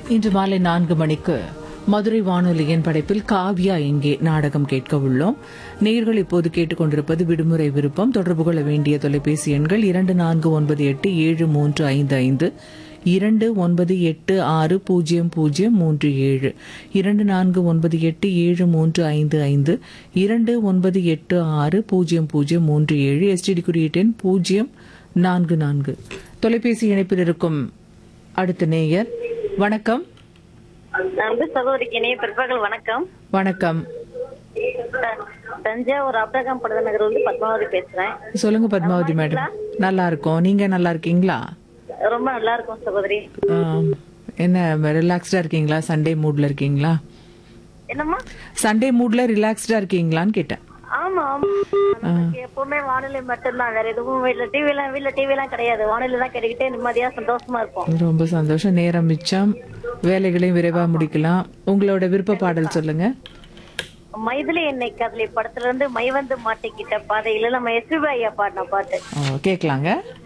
இன்று மாலை நான்கு மணிக்கு மதுரை வானொலியின் படைப்பில் காவ்யா எங்கே நாடகம் கேட்க உள்ளோம் நேர்கள் இப்போது கேட்டுக்கொண்டிருப்பது விடுமுறை விருப்பம் தொடர்பு கொள்ள வேண்டிய தொலைபேசி எண்கள் இரண்டு நான்கு ஒன்பது எட்டு ஏழு மூன்று ஐந்து ஐந்து இரண்டு ஒன்பது எட்டு ஆறு பூஜ்ஜியம் பூஜ்ஜியம் மூன்று ஏழு இரண்டு நான்கு ஒன்பது எட்டு ஏழு மூன்று ஐந்து ஐந்து இரண்டு ஒன்பது எட்டு ஆறு பூஜ்ஜியம் பூஜ்ஜியம் மூன்று ஏழு எஸ்டிடி குறியீட்டு எண் பூஜ்ஜியம் நான்கு நான்கு தொலைபேசி இணைப்பில் இருக்கும் அடுத்த நேயர் வணக்கம் அன்பு சகோதரிக்கு இணைய பிற்பகல் வணக்கம் வணக்கம் த- தஞ்சாவூர் அப்ரகாம் படுத நகர் வந்து பத்மாவதி பேசுறேன் சொல்லுங்க பத்மாவதி மேடம் நல்லா இருக்கோம் நீங்க நல்லா இருக்கீங்களா ரொம்ப நல்லா இருக்கும் சகோதரி ஆம். என்ன ரிலாக்ஸ்டா இருக்கீங்களா சண்டே மூட்ல இருக்கீங்களா என்னம்மா சண்டே மூட்ல ரிலாக்ஸ்டா இருக்கீங்களான்னு கேட்டேன் ஆமா ஆமா நமக்கு எப்பவுமே வானிலை மட்டும்தான் வேற எதுவும் இல்ல டிவி எல்லாம் வீட்ல டிவி எல்லாம் கிடையாது வானிலை தான் கிடைக்கிட்டே நிம்மதியா சந்தோஷமா இருப்போம் ரொம்ப சந்தோஷம் நேரம் மிச்சம் வேலைகளையும் விரைவா முடிக்கலாம் உங்களோட விருப்ப பாடல் சொல்லுங்க மைதிலி என்னை கதலி படத்துல இருந்து மை வந்து மாட்டிக்கிட்ட பாதையில நம்ம எஸ்பிபி ஐயா பாடின பாட்டு கேட்கலாங்க